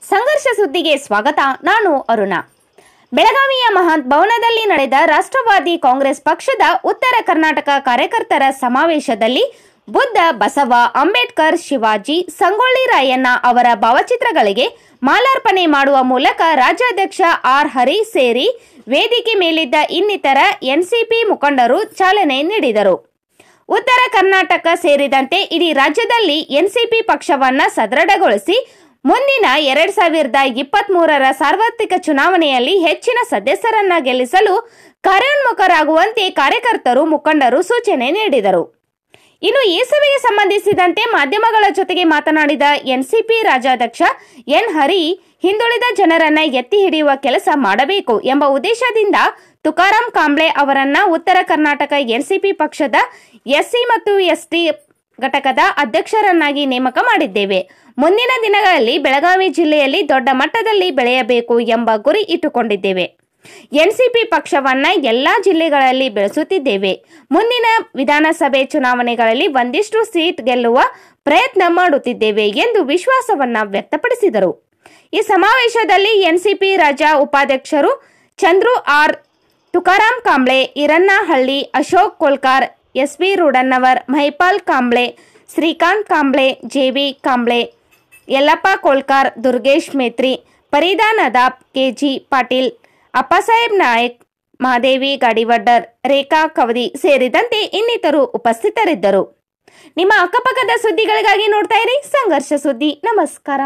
ಸಂಘರ್ಷ ಸುದ್ದಿಗೆ ಸ್ವಾಗತ ನಾನು ಅರುಣ ಬೆಳಗಾವಿಯ ಮಹಾಂತ್ ಭವನದಲ್ಲಿ ನಡೆದ ರಾಷ್ಟ್ರವಾದಿ ಕಾಂಗ್ರೆಸ್ ಪಕ್ಷದ ಉತ್ತರ ಕರ್ನಾಟಕ ಕಾರ್ಯಕರ್ತರ ಸಮಾವೇಶದಲ್ಲಿ ಬುದ್ಧ ಬಸವ ಅಂಬೇಡ್ಕರ್ ಶಿವಾಜಿ ಸಂಗೊಳ್ಳಿ ರಾಯಣ್ಣ ಅವರ ಭಾವಚಿತ್ರಗಳಿಗೆ ಮಾಲಾರ್ಪಣೆ ಮಾಡುವ ಮೂಲಕ ರಾಜ್ಯಾಧ್ಯಕ್ಷ ಆರ್ ಹರಿ ಸೇರಿ ವೇದಿಕೆ ಮೇಲಿದ್ದ ಇನ್ನಿತರ ಎನ್ಸಿಪಿ ಮುಖಂಡರು ಚಾಲನೆ ನೀಡಿದರು ಉತ್ತರ ಕರ್ನಾಟಕ ಸೇರಿದಂತೆ ಇಡೀ ರಾಜ್ಯದಲ್ಲಿ ಎನ್ಸಿಪಿ ಪಕ್ಷವನ್ನ ಸದೃಢಗೊಳಿಸಿ ಮುಂದಿನ ಎರಡ್ ಸಾವಿರದ ಇಪ್ಪತ್ತ್ ಮೂರರ ಸಾರ್ವತ್ರಿಕ ಚುನಾವಣೆಯಲ್ಲಿ ಹೆಚ್ಚಿನ ಸದಸ್ಯರನ್ನ ಗೆಲ್ಲಿಸಲು ಕಾರ್ಯೋನ್ಮುಖರಾಗುವಂತೆ ಕಾರ್ಯಕರ್ತರು ಮುಖಂಡರು ಸೂಚನೆ ನೀಡಿದರು ಇನ್ನು ಈ ಸಭೆಗೆ ಸಂಬಂಧಿಸಿದಂತೆ ಮಾಧ್ಯಮಗಳ ಜೊತೆಗೆ ಮಾತನಾಡಿದ ಎನ್ಸಿಪಿ ರಾಜ್ಯಾಧ್ಯಕ್ಷ ಎನ್ ಹರಿ ಹಿಂದುಳಿದ ಜನರನ್ನ ಎತ್ತಿ ಹಿಡಿಯುವ ಕೆಲಸ ಮಾಡಬೇಕು ಎಂಬ ಉದ್ದೇಶದಿಂದ ತುಕಾರಾಂ ಕಾಂಬ್ಳೆ ಅವರನ್ನ ಉತ್ತರ ಕರ್ನಾಟಕ ಎನ್ಸಿಪಿ ಪಕ್ಷದ ಎಸ್ಸಿ ಮತ್ತು ಎಸ್ಟಿ ಘಟಕದ ಅಧ್ಯಕ್ಷರನ್ನಾಗಿ ನೇಮಕ ಮಾಡಿದ್ದೇವೆ ಮುಂದಿನ ದಿನಗಳಲ್ಲಿ ಬೆಳಗಾವಿ ಜಿಲ್ಲೆಯಲ್ಲಿ ದೊಡ್ಡ ಮಟ್ಟದಲ್ಲಿ ಬೆಳೆಯಬೇಕು ಎಂಬ ಗುರಿ ಇಟ್ಟುಕೊಂಡಿದ್ದೇವೆ ಎನ್ಸಿಪಿ ಪಕ್ಷವನ್ನ ಎಲ್ಲಾ ಜಿಲ್ಲೆಗಳಲ್ಲಿ ಬೆಳೆಸುತ್ತಿದ್ದೇವೆ ಮುಂದಿನ ವಿಧಾನಸಭೆ ಚುನಾವಣೆಗಳಲ್ಲಿ ಒಂದಿಷ್ಟು ಸೀಟ್ ಗೆಲ್ಲುವ ಪ್ರಯತ್ನ ಮಾಡುತ್ತಿದ್ದೇವೆ ಎಂದು ವಿಶ್ವಾಸವನ್ನ ವ್ಯಕ್ತಪಡಿಸಿದರು ಈ ಸಮಾವೇಶದಲ್ಲಿ ಎನ್ಸಿಪಿ ರಾಜ್ಯ ಉಪಾಧ್ಯಕ್ಷರು Chandru R Tukaram Kamble Eerannahalli Ashok Kolkar S V Rudannavar Mahipal Kamble Shrikant Kamble JV Kamble Yallappa Kolkar Durgesh Metri Farida Nadab KG Patil Appasaheb Nayak Mahadevi Gadivaddar Rekha Kavadi ಸೇರಿದಂತೆ ಇನ್ನಿತರು ಉಪಸ್ಥಿತರಿದ್ದರು ನಿಮ್ಮ ಅಕ್ಕಪಕ್ಕದ ಸುದ್ದಿಗಳಿಗಾಗಿ ನೋಡ್ತಾ ಇರಿ ಸಂಘರ್ಷ ಸುದ್ದಿ ನಮಸ್ಕಾರ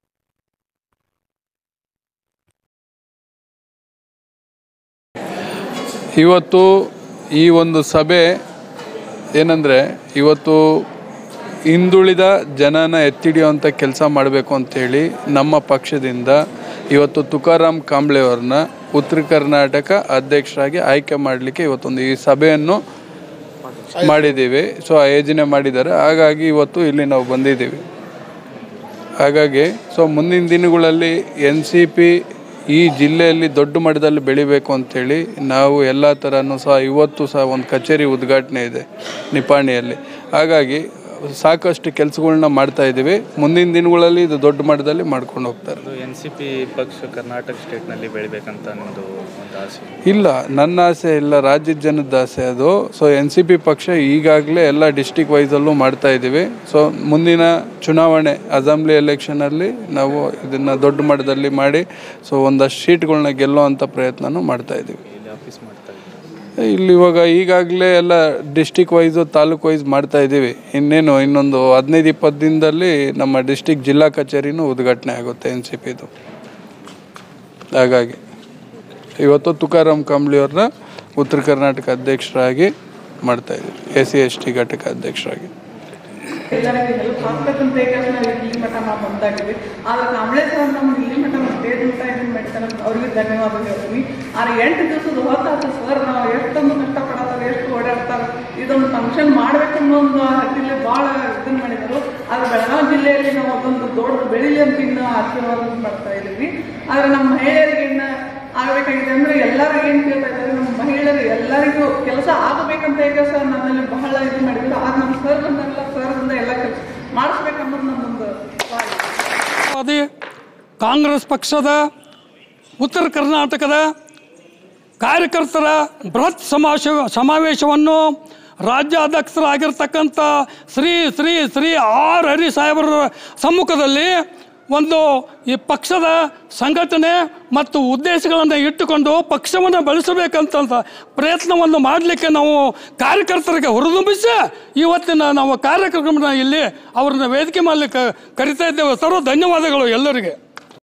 ಇವತ್ತು ಈ ಒಂದು ಸಭೆ ಏನಂದರೆ ಇವತ್ತು ಹಿಂದುಳಿದ ಜನನ ಎತ್ತಿಡಿಯುವಂಥ ಕೆಲಸ ಮಾಡಬೇಕು ಅಂತೇಳಿ ನಮ್ಮ ಪಕ್ಷದಿಂದ ಇವತ್ತು ತುಕಾರಾಮ್ ಕಾಂಬ್ಳೆಯವ್ರನ್ನ ಉತ್ತರ ಕರ್ನಾಟಕ ಅಧ್ಯಕ್ಷರಾಗಿ ಆಯ್ಕೆ ಮಾಡಲಿಕ್ಕೆ ಇವತ್ತೊಂದು ಈ ಸಭೆಯನ್ನು ಮಾಡಿದ್ದೀವಿ ಸೊ ಆಯೋಜನೆ ಮಾಡಿದ್ದಾರೆ ಹಾಗಾಗಿ ಇವತ್ತು ಇಲ್ಲಿ ನಾವು ಬಂದಿದ್ದೀವಿ ಹಾಗಾಗಿ ಸೊ ಮುಂದಿನ ದಿನಗಳಲ್ಲಿ ಎನ್ ಸಿ ಪಿ ಈ ಜಿಲ್ಲೆಯಲ್ಲಿ ದೊಡ್ಡ ಮಟ್ಟದಲ್ಲಿ ಬೆಳಿಬೇಕು ಅಂತೇಳಿ ನಾವು ಎಲ್ಲ ಥರನೂ ಸಹ ಇವತ್ತು ಸಹ ಒಂದು ಕಚೇರಿ ಉದ್ಘಾಟನೆ ಇದೆ ನಿಪಾಣಿಯಲ್ಲಿ ಹಾಗಾಗಿ ಸಾಕಷ್ಟು ಕೆಲಸಗಳನ್ನ ಮಾಡ್ತಾ ಇದ್ದೀವಿ ಮುಂದಿನ ದಿನಗಳಲ್ಲಿ ಇದು ದೊಡ್ಡ ಮಟ್ಟದಲ್ಲಿ ಮಾಡ್ಕೊಂಡು ಹೋಗ್ತಾರೆ ಅದು ಎನ್ ಸಿ ಪಿ ಪಕ್ಷ ಕರ್ನಾಟಕ ಸ್ಟೇಟ್ನಲ್ಲಿ ಬೆಳಿಬೇಕಂತ ನಿಮ್ಮದು ಒಂದು ಆಸೆ ಇಲ್ಲ ನನ್ನ ಆಸೆ ಇಲ್ಲ ರಾಜ್ಯದ ಜನದ ಆಸೆ ಅದು ಸೊ ಎನ್ ಸಿ ಪಿ ಪಕ್ಷ ಈಗಾಗಲೇ ಎಲ್ಲ ಡಿಸ್ಟಿಕ್ ವೈಸಲ್ಲೂ ಮಾಡ್ತಾ ಇದ್ದೀವಿ ಸೊ ಮುಂದಿನ ಚುನಾವಣೆ ಅಸೆಂಬ್ಲಿ ಎಲೆಕ್ಷನಲ್ಲಿ ನಾವು ಇದನ್ನು ದೊಡ್ಡ ಮಟ್ಟದಲ್ಲಿ ಮಾಡಿ ಸೊ ಒಂದಷ್ಟು ಸೀಟ್ಗಳನ್ನ ಗೆಲ್ಲುವಂಥ ಪ್ರಯತ್ನನೂ ಮಾಡ್ತಾ ಇದ್ದೀವಿ ಇಲ್ಲಿ ಆಫೀಸ್ ಮಾಡ್ತಾ ಇದ್ದೀವಿ ಇಲ್ಲಿ ಇವಾಗ ಈಗಾಗಲೇ ಎಲ್ಲ ಡಿಸ್ಟಿಕ್ ವೈಸು ತಾಲೂಕು ವೈಸ್ ಮಾಡ್ತಾ ಇದ್ದೀವಿ ಇನ್ನೇನು ಇನ್ನೊಂದು ಹದಿನೈದು ಇಪ್ಪತ್ತು ದಿನದಲ್ಲಿ ನಮ್ಮ ಡಿಸ್ಟಿಕ್ ಜಿಲ್ಲಾ ಕಚೇರಿನೂ ಉದ್ಘಾಟನೆ ಆಗುತ್ತೆ ಎನ್ ಸಿ ಪಿದು ಹಾಗಾಗಿ ಇವತ್ತು ತುಕಾರಾಮ್ ಕಾಂಬ್ಳಿಯವ್ರನ್ನ ಉತ್ತರ ಕರ್ನಾಟಕ ಅಧ್ಯಕ್ಷರಾಗಿ ಮಾಡ್ತಾ ಇದ್ದೀವಿ ಎ ಸಿ ಎಸ್ ಟಿ ಘಟಕ ಅಧ್ಯಕ್ಷರಾಗಿ ಎಲ್ಲರಿಗೂ ಹೆಲ್ಪ್ ಆಗ್ಬೇಕಂತ ಹೇಳಿ ನಾವು ಇಲ್ಲಿ ಮಠ ನಾವು ಬಂದಾಗಿದ್ವಿ ಆದ್ರೆ ಕಾಂಬ್ಳೆ ಸರ್ ನಮ್ಗೆ ಇಲ್ಲಿ ಮಠ ನಾವು ಸ್ಟೇಜ್ ಮಠ ಇದನ್ನ ಮಾಡ್ತಾರೆ ಅವ್ರಿಗೆ ಧನ್ಯವಾದ ಹೇಳ್ತೀನಿ ಆದ್ರೆ ಎಂಟು ದಿವಸದ ಹೊತ್ತಾತ ಸರ್ ನಾವು ಎಷ್ಟೊಂದು ಕಷ್ಟಪಡತ್ತಾರೆ ಎಷ್ಟು ಓಡಾಡ್ತಾರೆ ಇದೊಂದು ಫಂಕ್ಷನ್ ಮಾಡ್ಬೇಕನ್ನೋ ಒಂದು ಹಟ್ಟಿಲಿ ಭಾಳ ಇದನ್ನ ಮಾಡಿದರು ಆದ್ರೆ ಬೆಳಗಾವಿ ಜಿಲ್ಲೆಯಲ್ಲಿ ನಾವು ಅದೊಂದು ದೊಡ್ಡ ಬೆಳಿಲಿ ಅಂತ ಇನ್ನು ಆಶೀರ್ವಾದ ಮಾಡ್ತಾ ಇದ್ದೀವಿ ಆದ್ರೆ ನಮ್ಮ ಮಹಿಳೆಯರಿಗೆ ಇನ್ನು ಆಗಬೇಕಾಗಿದೆ ಅಂದ್ರೆ ಎಲ್ಲರಿಗೂ ಏನು ಕೇಳ್ತಾ ಇದ್ದಾರೆ ನಮ್ಮ ಮಹಿಳೆಯರು ಎಲ್ಲರಿಗೂ ಕೆಲಸ ಆಗಬೇಕಂತ ಈಗ ಸರ್ ನನ್ನಲ್ಲಿ ಬಹಳ ಇದು ಮಾಡಿದ್ರು ಆದ್ರೆ ನಮ್ಮ ಸರ್ ಬಂದಾಗಲ್ಲ ಸರ್ದಿಂದ ಎಲ್ಲ ಕೆಲಸ ಮಾಡಿಸ್ಬೇಕನ್ನೋದು ನನ್ನೊಂದು ವಾದ. ವಾದಿ ಕಾಂಗ್ರೆಸ್ ಪಕ್ಷದ ಉತ್ತರ ಕರ್ನಾಟಕದ ಕಾರ್ಯಕರ್ತರ ಬೃಹತ್ ಸಮಾವೇಶ ಸಮಾವೇಶವನ್ನು ರಾಜ್ಯಾಧ್ಯಕ್ಷರಾಗಿರ್ತಕ್ಕಂಥ ಶ್ರೀ ಶ್ರೀ ಶ್ರೀ ಆರ್ ಹರಿ ಸಾಹೇಬರ ಸಮ್ಮುಖದಲ್ಲಿ ಒಂದು ಈ ಪಕ್ಷದ ಸಂಘಟನೆ ಮತ್ತು ಉದ್ದೇಶಗಳನ್ನು ಇಟ್ಟುಕೊಂಡು ಪಕ್ಷವನ್ನು ಬೆಳೆಸಬೇಕಂತ ಪ್ರಯತ್ನವನ್ನು ಮಾಡಲಿಕ್ಕೆ ನಾವು ಕಾರ್ಯಕರ್ತರಿಗೆ ಹುರಿದುಂಬಿಸಿ ಇವತ್ತಿನ ನಾವು ಕಾರ್ಯಕ್ರಮನ ಇಲ್ಲಿ ಅವ್ರನ್ನ ವೇದಿಕೆ ಮಾಡಲಿಕ್ಕೆ ಕರಿತಾ ಇದ್ದೇವೆ ಸರ್ವ ಧನ್ಯವಾದಗಳು ಎಲ್ಲರಿಗೆ